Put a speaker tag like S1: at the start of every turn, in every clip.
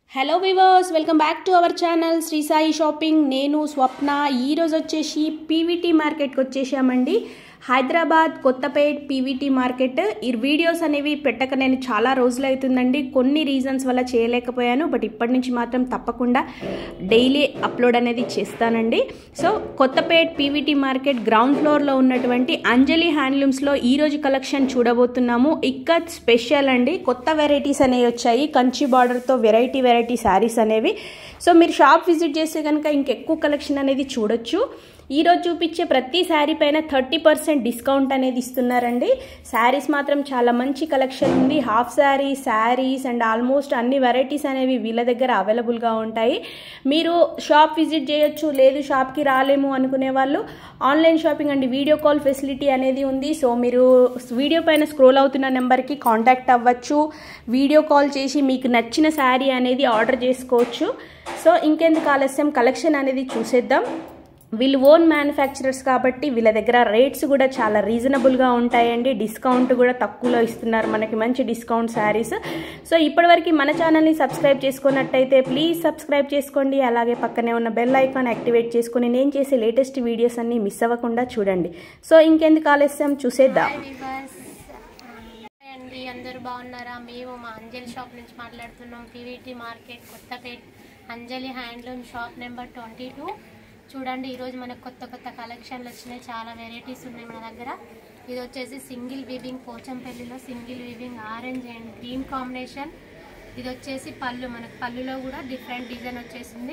S1: Hello viewers welcome back to our channel Sri Sai shopping నేను స్వప్న ఈరోజు వచ్చేసి పీవీటీ మార్కెట్కి వచ్చేసామండి హైదరాబాద్ కొత్తపేట్ పీవీటీ మార్కెట్ ఈ వీడియోస్ అనేవి పెట్టక నేను చాలా రోజులు అవుతుందండి కొన్ని రీజన్స్ వల్ల చేయలేకపోయాను బట్ ఇప్పటి నుంచి మాత్రం తప్పకుండా డైలీ అప్లోడ్ అనేది చేస్తానండి so Kothapet PVT market ground ఫ్లోర్లో ఉన్నటువంటి అంజలి హ్యాండ్లూమ్స్లో ఈరోజు కలెక్షన్ చూడబోతున్నాము ఇక్కత్ స్పెషల్ అండి కొత్త వెరైటీస్ అనేవి వచ్చాయి కంచి బార్డర్తో వెరైటీ వెరైటీ శారీస్ అనేవి సో మీరు షాప్ విజిట్ చేస్తే కనుక ఇంకెక్కువ కలెక్షన్ అనేది చూడొచ్చు ఈరోజు చూపించే ప్రతి శారీ పైన థర్టీ పర్సెంట్ డిస్కౌంట్ అనేది ఇస్తున్నారండి శారీస్ మాత్రం చాలా మంచి కలెక్షన్ ఉంది half sari saris and almost అన్ని వెరైటీస్ అనేవి వీళ్ళ దగ్గర అవైలబుల్గా ఉంటాయి మీరు షాప్ విజిట్ చేయొచ్చు లేదు షాప్కి రాలేము అనుకునే వాళ్ళు online shopping and video call facility అనేది ఉంది సో మీరు వీడియో పైన స్క్రోల్ అవుతున్న నెంబర్కి కాంటాక్ట్ అవ్వచ్చు వీడియో కాల్ చేసి మీకు నచ్చిన శారీ అనేది ఆర్డర్ చేసుకోవచ్చు సో ఇంకెందుకు ఆలస్యం కలెక్షన్ అనేది చూసేద్దాం వీళ్ళు ఓన్ మ్యానుఫ్యాక్చరర్స్ కాబట్టి వీళ్ళ దగ్గర రేట్స్ కూడా చాలా రీజనబుల్గా ఉంటాయండి డిస్కౌంట్ కూడా తక్కువలో ఇస్తున్నారు మనకి మంచి డిస్కౌంట్ శారీస్ సో ఇప్పటివరకు మన ఛానల్ని సబ్స్క్రైబ్ చేసుకున్నట్టయితే ప్లీజ్ సబ్స్క్రైబ్ చేసుకోండి అలాగే పక్కనే ఉన్న బెల్ ఐకాన్ యాక్టివేట్ చేసుకుని నేను చేసే లేటెస్ట్ వీడియోస్ అన్ని మిస్ అవ్వకుండా చూడండి సో ఇంకెందుకు ఆలస్యం చూసేద్దాం
S2: హాయ్ అండి అందరూ బాగున్నారా మేము మా అంజలి షాప్ నుంచి మాట్లాడుతున్నాం PVT market Kothapet Anjali handloom shop number twenty two చూడండి ఈరోజు మనకు కొత్త కొత్త కలెక్షన్లు వచ్చినాయి చాలా వెరైటీస్ ఉన్నాయి మన దగ్గర ఇది వచ్చేసి సింగిల్ వీవింగ్ పోచంపల్లిలో single weaving orange and green combination ఇది వచ్చేసి పళ్ళు మనకు పళ్ళులో కూడా డిఫరెంట్ డిజైన్ వచ్చేసింది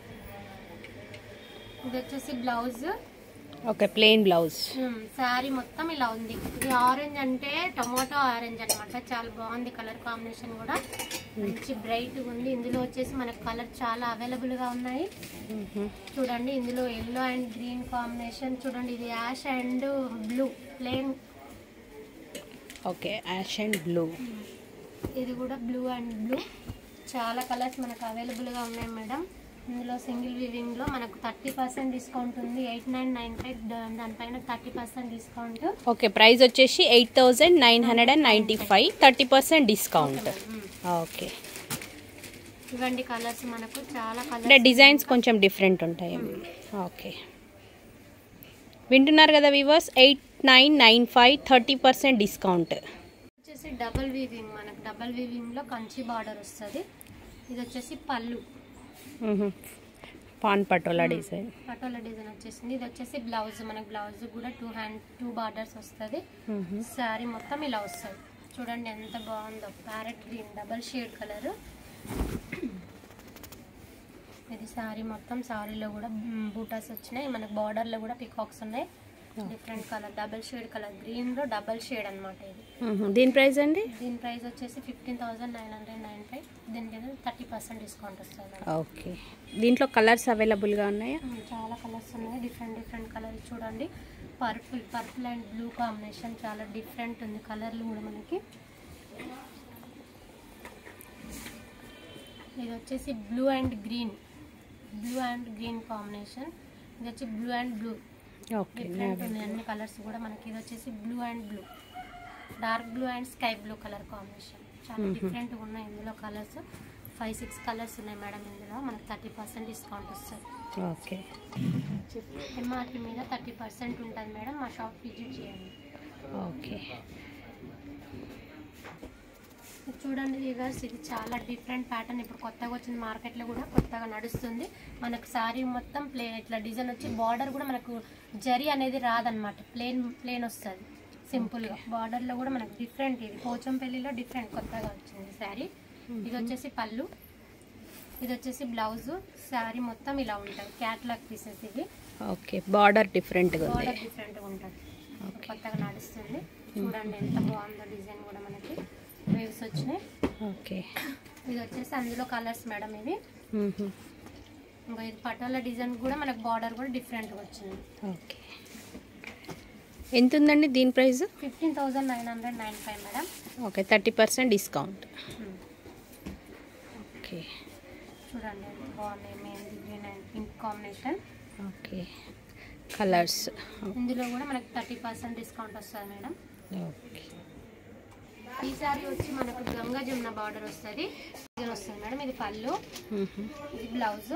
S2: ఇది వచ్చేసి blouse
S1: okay plain blouse
S2: sari మొత్తం ఇలా ఉంది ఇది ఆరెంజ్ అంటే టొమాటో ఆరెంజ్ అన్నమాట చాలా బాగుంది కలర్ కాంబినేషన్ కూడా మంచి బ్రైట్ ఉంది ఇందులో వచ్చేసి మనకు కలర్ చాలా అవైలబుల్ గా ఉన్నాయి చూడండి ఇందులో ఎల్లో అండ్ గ్రీన్ కాంబినేషన్ చూడండి ఇది ash and blue plain
S1: okay ash and blue
S2: ఇది కూడా బ్లూ అండ్ బ్లూ చాలా కలర్స్ మనకు అవైలబుల్ గా ఉన్నాయి మేడం ఇందులో సింగిల్ వివింగ్ లో మనకు థర్టీ పర్సెంట్ డిస్కౌంట్ ఉంది ఎయిట్ నైన్ నైన్ ఫైవ్ దానిపైన thirty percent discount
S1: okay price వచ్చేసి eight thousand nine hundred and ninety five thirty percent discount okay
S2: ఇవ్వండి కలర్స్ మనకు చాలా
S1: అంటే
S2: కలర్స్
S1: డిజైన్స్ కొంచెం డిఫరెంట్ ఉంటాయి ఓకే వింటున్నారు కదా viewers eight nine nine five thirty percent discount
S2: వచ్చేసి డబల్ వీవింగ్ మనకు డబల్ వీవింగ్ లో కంచి బార్డర్ వస్తుంది ఇది వచ్చేసి పళ్ళు
S1: పాన్ పటోలా డిజైన్
S2: పటోలా డిజైన్ వచ్చేసింది ఇది వచ్చేసి బ్లౌజ్ మనకు బ్లౌజ్ కూడా టూ హ్యాండ్ టూ బార్డర్స్ వస్తుంది శారీ మొత్తం ఇలా వస్తుంది చూడండి ఎంత బాగుందో parrot green double shade colour ఇది శారీ మొత్తం శారీలో కూడా బూటాస్ వచ్చినాయి మనకు బార్డర్ లో కూడా పికాక్స్ ఉన్నాయి different colour double shade colour green లో డబల్ షేడ్ అన్నమాట ఇది
S1: దీని ప్రైస్ అండి
S2: దీని ప్రైస్ వచ్చేసి fifteen thousand nine hundred nine five దీని మీద థర్టీ పర్సెంట్ డిస్కౌంట్ వస్తుంది మేడం.
S1: ఓకే దీంట్లో కలర్స్ అవైలబుల్గా ఉన్నాయా
S2: ఉమ్, చాలా కలర్స్ ఉన్నాయి డిఫరెంట్ డిఫరెంట్ కలర్ చూడండి purple purple and blue combination చాలా డిఫరెంట్ ఉంది కలర్లు కూడా మనకి ఇది వచ్చేసి blue and green blue and green combination ఇది వచ్చి blue and blue
S1: okay
S2: different ఉన్నాయి అన్ని కలర్స్ కూడా మనకి ఇది వచ్చేసి blue and blue dark blue and sky blue colour combination చాలా డిఫరెంట్ ఉన్నాయి ఇందులో కలర్స్ ఫైవ్ సిక్స్ కలర్స్ ఉన్నాయి మేడం ఇందులో మనకి థర్టీ పర్సెంట్ డిస్కౌంట్ వస్తుంది
S1: ఓకే
S2: ఎంఆర్పి మీద థర్టీ పర్సెంట్ ఉంటుంది మేడం మా షాప్ విజిట్ చేయండి
S1: ఓకే
S2: ఇది చూడండి రివర్స్ ఇది చాలా డిఫరెంట్ ప్యాటర్న్ ఇప్పుడు కొత్తగా వచ్చింది మార్కెట్లో కూడా కొత్తగా నడుస్తుంది మనకు సారీ మొత్తం ప్లే ఇట్లా డిజైన్ వచ్చి బార్డర్ కూడా మనకు జరి అనేది రాదనమాట ప్లేన్ ప్లేన్ వస్తుంది సింపుల్గా బార్డర్లో కూడా మనకు డిఫరెంట్ ఇది పోచంపల్లిలో డిఫరెంట్ కొత్తగా వచ్చింది శారీ ఇది వచ్చేసి పళ్ళు ఇది వచ్చేసి బ్లౌజ్ శారీ మొత్తం ఇలా ఉంటుంది క్యాట్లాగ్ పీసెస్ ఇవి
S1: ఓకే బార్డర్ డిఫరెంట్గా ఉంది
S2: బార్డర్ డిఫరెంట్గా ఉంటుంది కొత్తగా నడుస్తుంది చూడండి ఎంత బాగుందో డిజైన్ కూడా మనకి వేవ్స్ వచ్చినాయి
S1: ఓకే
S2: ఇది వచ్చేసి అందులో కలర్స్ మేడం ఇవి
S1: మ్మ్హ.
S2: ఇంకా ఇది పటోలా డిజైన్ కూడా మనకు బార్డర్ కూడా డిఫరెంట్గా వచ్చింది
S1: ఓకే ఎంత ఉందండి దీని price
S2: fifteen thousand nine hundred nine five madam
S1: okay thirty percent discount
S2: um.
S1: Okay
S2: చూడండి ఎంత బాగున్నాయి mehndi green and pink combination
S1: okay colours
S2: ఇందులో కూడా మనకు థర్టీ పర్సెంట్ డిస్కౌంట్ వస్తుంది మేడం
S1: ఓకే
S2: ఈ సారీ వచ్చి మనకు గంగా జమున బార్డర్ వస్తుంది డిజైన్ వస్తుంది మేడం ఇది పళ్ళు ఇది బ్లౌజ్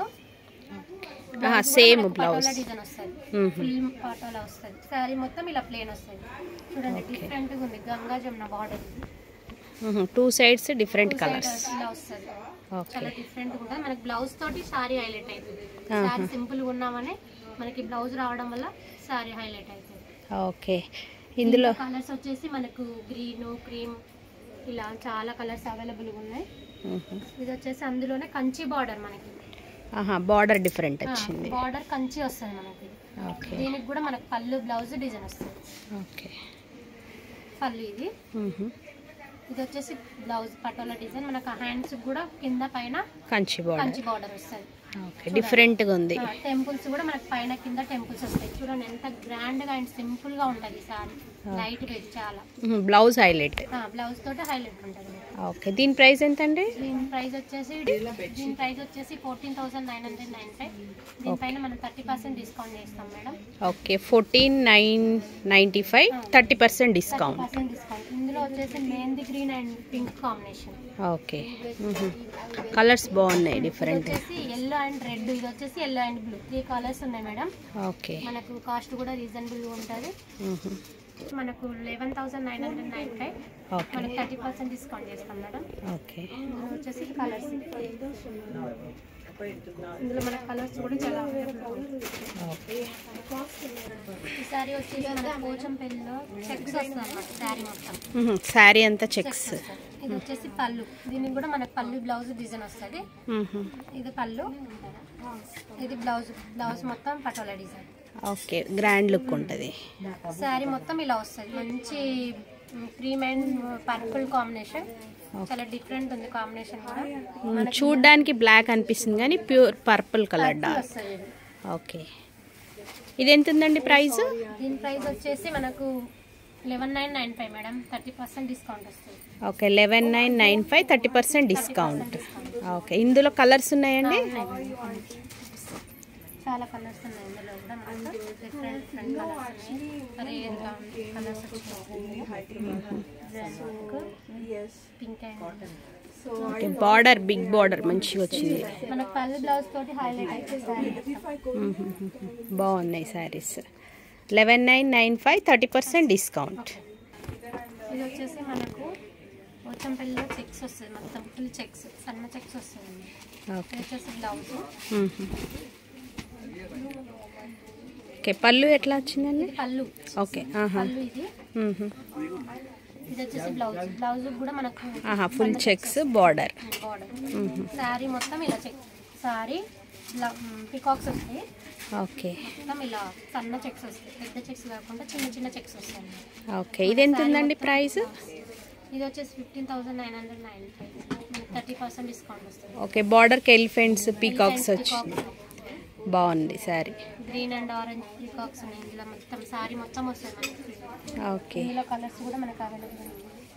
S1: సేమ్ బ్లౌజ్
S2: డిజైన్ వస్తుంది ఫుల్ పటోలా వస్తుంది శారీ మొత్తం ఇలా ప్లేన్ వస్తుంది చూడండి డిఫరెంట్ గా ఉంది Ganga Jamuna border
S1: two sides different colours
S2: ఇలా వస్తుంది
S1: ఓకే
S2: చాలా డిఫరెంట్ గా ఉంటుంది మనకి బ్లౌజ్ తోటి సారీ హైలైట్ అవుతుంది సారీ సింపుల్ గా ఉన్నామనే మనకి బ్లౌజ్ రావడం వల్ల సారీ హైలైట్ అవుతుంది
S1: ఓకే ఇందులో
S2: కలర్స్ వచ్చేసి మనకు గ్రీన్ క్రీమ్ ఇలా చాలా కలర్స్ అవైలబుల్ గా ఉన్నాయి ఇది వచ్చేసి అందులోనే కంచి బార్డర్ మనకి
S1: బార్డర్ డిఫరెంట్ వచ్చింది
S2: బార్డర్ కంచి వస్తుంది మనకి
S1: ఓకే
S2: దీనికి కూడా మనకు పళ్ళు బ్లౌజ్ డిజైన్ వస్తుంది
S1: ఓకే
S2: పళ్ళు ఇది ఇది వచ్చేసి బ్లౌజ్ పటోలా డిజైన్ మనకు హ్యాండ్స్ కూడా కింద పైన
S1: కంచి బార్డర్
S2: కంచి బార్డర్ వస్తుంది
S1: ఓకే డిఫరెంట్గా ఉంది
S2: టెంపుల్స్ కూడా మనకు పైన కింద టెంపుల్స్ వస్తాయి చూడండి ఎంత గ్రాండ్ గా అండ్ సింపుల్ గా ఉంటది సారీ లైట్ వెయిట్ చాలా
S1: బ్లౌజ్ హైలైట్
S2: బ్లౌజ్ తోటి హైలైట్ ఉంటుంది
S1: ఓకే దీని ప్రైస్ ఎంత అండి
S2: దీని ప్రైస్ వచ్చేసి దీని ప్రైస్ వచ్చేసి fourteen thousand nine hundred nine five దీనిపైన మనం థర్టీ పర్సెంట్ డిస్కౌంట్ చేస్తాం madam
S1: okay fourteen nine ninety five thirty percent discount
S2: percent discount ఇందులో వచ్చేసి mehndi green and pink combination
S1: okay colours బాగున్నాయి
S2: ఇది
S1: డిఫరెంట్
S2: వచ్చేసి ఎల్లో అండ్ రెడ్ ఇది వచ్చేసి yellow and blue three colours ఉన్నాయి మేడం
S1: ఓకే
S2: మనకు కాస్ట్ కూడా రీజనబుల్ ఉంటుంది మనకు eleven thousand nine hundred nine five
S1: okay
S2: మనకి థర్టీ పర్సెంట్ డిస్కౌంట్ చేస్తాం మేడం
S1: ఓకే
S2: ఇందులో వచ్చేసి కలర్స్ ఇందులో మన కలర్స్ కూడా చాలా available ఉన్నాయి.
S1: ఓకే
S2: ఈ సారీ వచ్చేసి మన పోచంపల్లిలో చెక్స్ వస్తుంది అన్నమాట శారీ మొత్తం
S1: శారీ అంతా చెక్స్
S2: వస్తుంది. ఇది వచ్చేసి పళ్ళు దీనికి కూడా మనకు పళ్ళు బ్లౌజ్ డిజైన్ వస్తుంది ఇది పళ్ళు ఇది బ్లౌజ్ బ్లౌజ్ మొత్తం Patola design
S1: okay grand look ఉంటుంది
S2: శారీ మొత్తం ఇలా వస్తుంది మంచి క్రీమ్ అండ్ పర్పుల్ కాంబినేషన్ చాలా డిఫరెంట్ ఉంది కాంబినేషన్ కూడా
S1: చూడ్డానికి బ్లాక్ అనిపిస్తుంది కానీ ప్యూర్ పర్పుల్ కలర్ డార్క్
S2: వస్తుంది ఇది.
S1: ఓకే ఇది ఎంత ఉందండి ప్రైస్
S2: దీని ప్రైస్ వచ్చేసి మనకు eleven nine nine five madam thirty percent discount వస్తుంది
S1: okay eleven nine nine five thirty percent discount okay ఇందులో కలర్స్ ఉన్నాయండి
S2: చాలా కలర్స్ ఉన్నాయి ఇందులో కూడా మనకు డిఫరెంట్ డిఫరెంట్ కలర్స్ ఉన్నాయి rare colours pink and
S1: okay border big border మంచిగా వచ్చింది
S2: మనకు పళ్ళు బ్లౌజ్ తోటి హైలైట్ అయితే శారీ
S1: బాగున్నాయి saris eleven nine nine five thirty percent discount
S2: ఇది వచ్చేసి మనకు పోచంపల్లిలో చెక్స్ వస్తుంది మొత్తం ఫుల్ చెక్స్ సన్న చెక్స్ వస్తుంది
S1: ఓకే
S2: ఇది వచ్చేసి బ్లౌజ్
S1: ఓకే పళ్ళు ఎట్లా వచ్చిందండి
S2: ఇది పళ్ళు
S1: ఓకే ఆహా
S2: పళ్ళు ఇది ఇది వచ్చేసి బ్లౌజ్ బ్లౌజ్ కూడా మనకు
S1: ఆహా full checks border
S2: border sari మొత్తం ఇలా చెక్ శారీ పికాక్స్ వస్తాయి
S1: ఓకే
S2: మొత్తం ఇలా సన్న చెక్స్ వస్తాయి పెద్ద చెక్స్ కాకుండా చిన్న చిన్న చెక్స్ వస్తాయి
S1: ఓకే ఇది ఎంత ఉందండి ప్రైస్
S2: ఇది వచ్చేసి fifteen thousand nine hundred nine five thirty percent discount వస్తుంది
S1: ఓకే బార్డర్కి ఎలిఫెంట్స్ పీకాక్స్ వచ్చి బాగుంది sari
S2: green and orange peacocks ఉన్నాయి ఇందులో మొత్తం శారీ మొత్తం వస్తుంది మనకి
S1: ఓకే
S2: ఇందులో కలర్స్ కూడా మనకు అవైలబుల్ ఉన్నాయి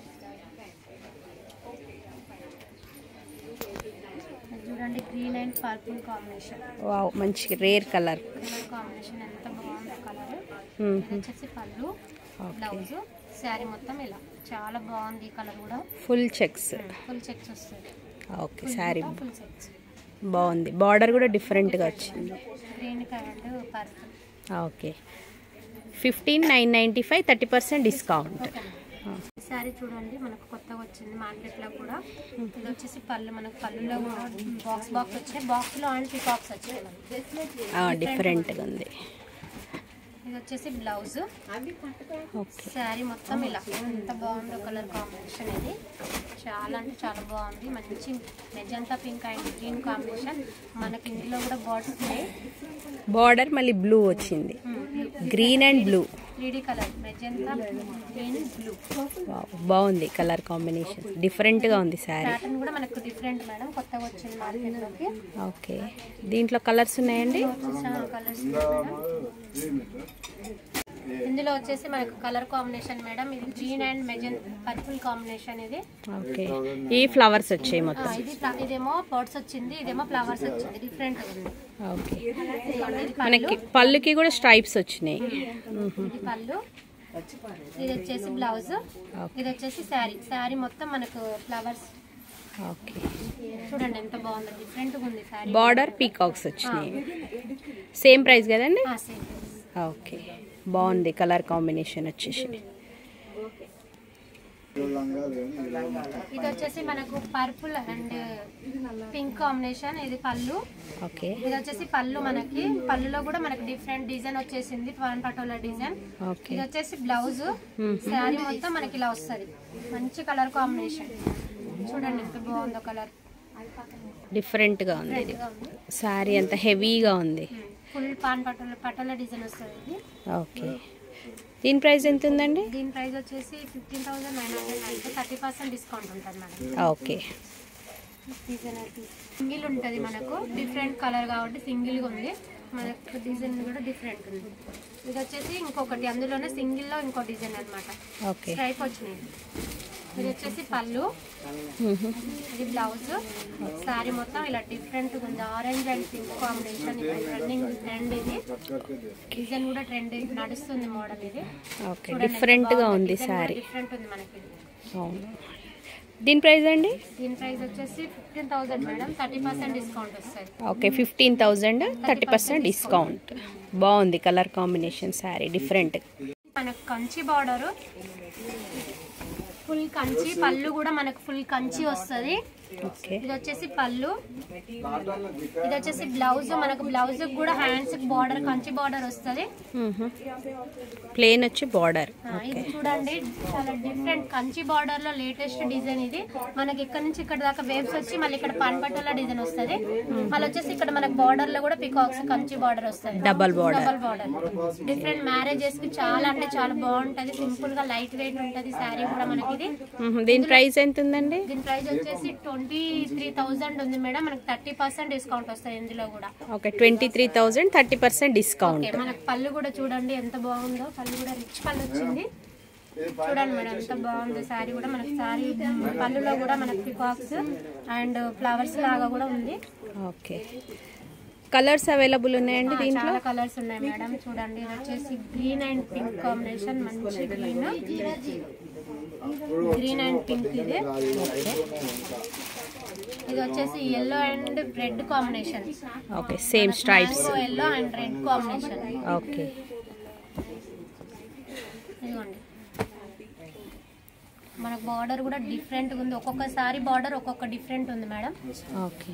S2: ఇది చూడండి green and purple combination
S1: wow మంచి రేర్ కలర్
S2: కలర్ కాంబినేషన్ ఎంత బాగుందో కలర్ ఇది వచ్చేసి పళ్ళు బ్లౌజ్ శారీ మొత్తం ఇలా చాలా బాగుంది ఈ కలర్ కూడా
S1: ఫుల్ చెక్స్
S2: ఫుల్ చెక్స్ వస్తుంది
S1: ఓకే శారీ
S2: ఫుల్ చెక్స్
S1: బాగుంది బార్డర్ కూడా డిఫరెంట్గా వచ్చింది
S2: green and purple
S1: okay fifteen nine ninety five thirty percent discount
S2: ఈ శారీ చూడండి మనకు కొత్తగా వచ్చింది మార్కెట్లో కూడా ఇది వచ్చేసి పళ్ళు మనకు పళ్ళులో కూడా బాక్స్ బాక్స్ వచ్చాయి బాక్స్లో అండ్ పికాక్స్ వచ్చాయి మనకి.
S1: డిఫరెంట్గా ఉంది
S2: ఇది వచ్చేసి బ్లౌజ్
S1: ఓకే
S2: శారీ మొత్తం ఇలా ఎంత బాగుందో కలర్ కాంబినేషన్ ఇది చాలా అంటే చాలా బాగుంది మంచి magenta pink and green combination మనకి ఇందులో కూడా బాట్స్ ఉన్నాయి
S1: బార్డర్ మళ్ళీ బ్లూ వచ్చింది green and blue
S2: three colour magenta green blue
S1: బాగుంది కలర్ కాంబినేషన్ డిఫరెంట్గా ఉంది శారీ
S2: ప్యాటర్న్ కూడా మనకు డిఫరెంట్ మేడం కొత్తగా వచ్చింది మార్కెట్లోకి
S1: ఓకే దీంట్లో కలర్స్ ఉన్నాయండి
S2: కలర్స్ ఇందులో వచ్చేసి మనకు కలర్ కాంబినేషన్ మేడం ఇది గ్రీన్ అండ్ మెజన్ పర్పుల్ కాంబినేషన్ ఇది
S1: ఓకే ఈ ఫ్లవర్స్ వచ్చాయి
S2: ఆ,
S1: మొత్తం
S2: ఇది ఫ్ల- ఇదేమో బర్డ్స్ వచ్చింది ఇదేమో ఫ్లవర్స్ వచ్చింది డిఫరెంట్ ఉంది
S1: ఓకే
S2: ఇదిగోండి, ఇది
S1: మనకి
S2: పళ్ళు
S1: పళ్ళుకి కూడా స్ట్రైప్స్ వచ్చినాయి
S2: ఇది పళ్ళు ఇది వచ్చేసి బ్లౌజ్ ఇది వచ్చేసి శారీ శారీ మొత్తం మనకు ఫ్లవర్స్
S1: ఓకే
S2: చూడండి ఎంత బాగుందో డిఫరెంట్గా ఉంది సారీ
S1: బార్డర్ పీకాక్స్ వచ్చినాయి సేమ్ ప్రైస్ కదండి
S2: సేమ్
S1: ఓకే బాగుంది కలర్ కాంబినేషన్ వచ్చేసి
S2: ఇది వచ్చేసి మనకు పర్పుల్ అండ్ పింక్ కాంబినేషన్ ఇది పళ్ళు
S1: ఓకే
S2: ఇది వచ్చేసి పళ్ళు మనకి పళ్ళులో కూడా మనకి డిఫరెంట్ డిజైన్ వచ్చేసింది వన్ పటోలా డిజైన్
S1: ఓకే
S2: ఇది వచ్చేసి బ్లౌజ్ శారీ మొత్తం మనకి ఇలా వస్తుంది మంచి కలర్ కాంబినేషన్ చూడండి ఎంత బాగుందో కలర్
S1: డిఫరెంట్గా ఉంది ఇది శారీ అంత హెవీగా ఉంది
S2: ఫుల్ పాన్ పటోలా పటోలా డిజైన్ వస్తుంది ఇది
S1: ఓకే దీని ప్రైస్ ఎంత ఉందండి
S2: దీని ప్రైస్ వచ్చేసి fifteen thousand nine hundred ninety thirty percent discount ఉంటుంది మేడం
S1: ఓకే
S2: డిజైన్ అయితే సింగిల్ ఉంటుంది మనకు డిఫరెంట్ కలర్ కాబట్టి సింగిల్గా ఉంది మనకు డిజైన్ కూడా డిఫరెంట్ ఉంది ఇది వచ్చేసి ఇంకొకటి అందులోనే సింగిల్లో ఇంకో డిజైన్ అన్నమాట
S1: ఓకే
S2: స్ట్రైప్ వచ్చినాయి ఇది వచ్చేసి పళ్ళు ఇది బ్లౌజ్ శారీ మొత్తం ఇలా డిఫరెంట్ ఉంది orange and pink combination trending trend ఇది డిజైన్ కూడా ట్రెండ్ నడుస్తుంది మోడల్ ఇది
S1: ఓకే డిఫరెంట్గా ఉంది శారీ
S2: డిఫరెంట్ ఉంది మనకి ఇది.
S1: అవును దీని ప్రైస్ అండి
S2: దీని ప్రైస్ వచ్చేసి fifteen thousand madam thirty percent discount వస్తుంది
S1: okay fifteen thousand thirty percent discount బాగుంది కలర్ కాంబినేషన్ శారీ డిఫరెంట్
S2: మనకు కంచి బార్డర్ ఫుల్ కంచి పళ్ళు కూడా మనకు ఫుల్ కంచి వస్తుంది
S1: ఓకే
S2: ఇది వచ్చేసి పళ్ళు ఇది వచ్చేసి బ్లౌజ్ మనకు బ్లౌజ్ కూడా హ్యాండ్స్ బార్డర్ కంచి బార్డర్ వస్తుంది
S1: ప్లేన్ వచ్చి బార్డర్
S2: ఇది చూడండి చాలా డిఫరెంట్ కంచి బార్డర్ లో లేటెస్ట్ డిజైన్ ఇది మనకి ఇక్కడ నుంచి ఇక్కడ దాకా వేవ్స్ వచ్చి మళ్ళీ ఇక్కడ పన్పట్టల డిజైన్ వస్తుంది మళ్ళీ వచ్చేసి ఇక్కడ మనకు బార్డర్ లో కూడా పికాక్స్ కంచి బార్డర్ వస్తుంది
S1: double border
S2: double border different marriages కి చాలా అంటే చాలా బాగుంటది సింపుల్ గా లైట్ వెయిట్ ఉంటది శారీ కూడా మనకి ఇది
S1: దీని ప్రైస్ ఎంత ఉందండి
S2: దీని ప్రైస్ వచ్చేసి ట్వంటీ త్రీ థౌసండ్ ఉంది మేడం మనకి థర్టీ పర్సెంట్ డిస్కౌంట్ వస్తుంది ఇందులో కూడా
S1: okay twenty three thousand thirty percent discount
S2: okay మనకి పళ్ళు కూడా చూడండి ఎంత బాగుందో పళ్ళు కూడా రిచ్ పళ్ళు వచ్చింది చూడండి మేడం ఎంత బాగుంది శారీ కూడా మనకి శారీ పళ్ళులో కూడా మనకి పికాక్స్ అండ్ ఫ్లవర్స్ లాగా కూడా ఉంది
S1: ఓకే కలర్స్ అవైలబుల్ ఉన్నాయండి
S2: ఆ,
S1: దీంట్లో
S2: చాలా కలర్స్ ఉన్నాయి మేడం చూడండి ఇది వచ్చేసి గ్రీన్ అండ్ పింక్ కాంబినేషన్ మంచి గ్రీన్ గ్రీన్ అండ్ పింక్ ఇది ఇది వచ్చేసి yellow and red combination
S1: okay same stripes
S2: yellow and red combination
S1: okay
S2: ఇదిగోండి మనకు బార్డర్ కూడా డిఫరెంట్ ఉంది ఒక్కొక్కసారి బార్డర్ ఒక్కొక్క డిఫరెంట్ ఉంది మేడం
S1: ఓకే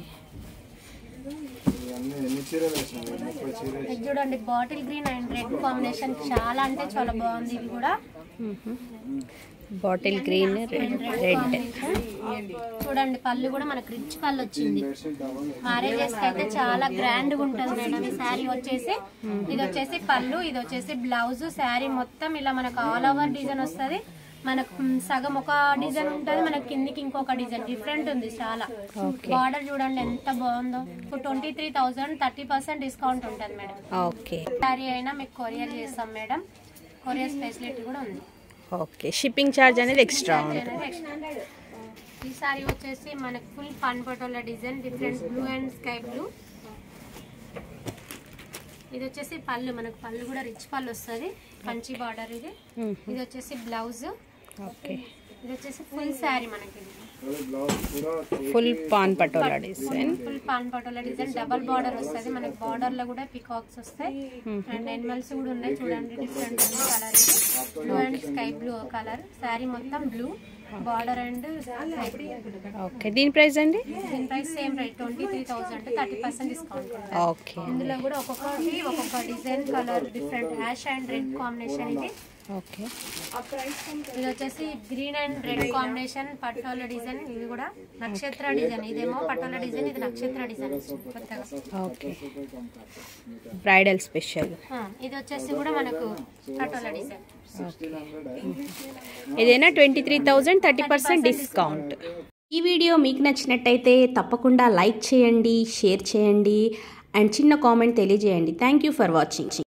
S2: ఇది చూడండి bottle green and red combination చాలా అంటే చాలా బాగుంది ఇది కూడా
S1: బాటిల్ గ్రీన్ రెడ్ రెడ్
S2: చూడండి పళ్ళు కూడా మనకు రిచ్ పళ్ళు వచ్చింది మ్యారేజెస్ కి అయితే చాలా గ్రాండ్ గా ఉంటుంది మేడం ఈ శారీ వచ్చేసి ఇది వచ్చేసి పళ్ళు ఇది వచ్చేసి బ్లౌజ్ శారీ మొత్తం ఇలా మనకు ఆల్ ఓవర్ డిజైన్ వస్తుంది మనకు మ్, సగం ఒక డిజైన్ ఉంటుంది మనకి కిందికి ఇంకొక డిజైన్ డిఫరెంట్ ఉంది చాలా
S1: Okay.
S2: బార్డర్ చూడండి ఎంత బాగుందో ఇప్పుడు twenty three thousand thirty percent discount ఉంటుంది మేడం
S1: ఓకే
S2: శారీ అయినా మీకు కొరియర్ చేస్తాం మేడం కొరియర్ ఫెసిలిటీ కూడా ఉంది
S1: ఓకే షిప్పింగ్ ఛార్జ్ అనేది ఎక్స్ట్రా ఉంటుంది
S2: ఈ సారీ వచ్చేసి మనకు full paan patola design different blue and sky blue ఇది వచ్చేసి పళ్ళు మనకు పళ్ళు కూడా రిచ్ పళ్ళు వస్తుంది కంచి బార్డర్ ఇది ఇది వచ్చేసి బ్లౌజ్
S1: ఓకే
S2: ఇది వచ్చేసి ఫుల్ శారీ మనకి ఇది
S1: full paan patola design
S2: full paan patola design double border వస్తుంది మనకి బార్డర్ లో కూడా పికాక్స్ వస్తాయి అండ్ ఎనిమల్స్ కూడా ఉన్నాయి చూడండి డిఫరెంట్ ఉంది colour blue and sky blue colour sari మొత్తం బ్లూ బార్డర్ అండ్
S1: ఓకే దీని ప్రైస్ అండి
S2: దీని price same rate twenty three thousand thirty percent discount ఉంటుంది
S1: ఓకే
S2: ఇందులో కూడా ఒక్కొక్కటి ఒక్కొక్క design colour different ash and red combination ఇది
S1: ఓకే
S2: ఇది వచ్చేసి green and red combination patola design ఇది కూడా నక్షత్ర డిజైన్ ఇదేమో పటోలా డిజైన్ ఇది నక్షత్ర డిజైన్ వచ్చింది కొత్తగా
S1: ఓకే బ్రైడల్ స్పెషల్
S2: ఆ, ఇది వచ్చేసి కూడా మనకు పటోలా డిజైన్
S1: ఏదైనా twenty three thousand thirty percent discount ఈ వీడియో మీకు నచ్చినట్టయితే తప్పకుండా లైక్ చేయండి షేర్ చేయండి అండ్ చిన్న కామెంట్ తెలియజేయండి థ్యాంక్ యూ ఫర్ వాచింగ్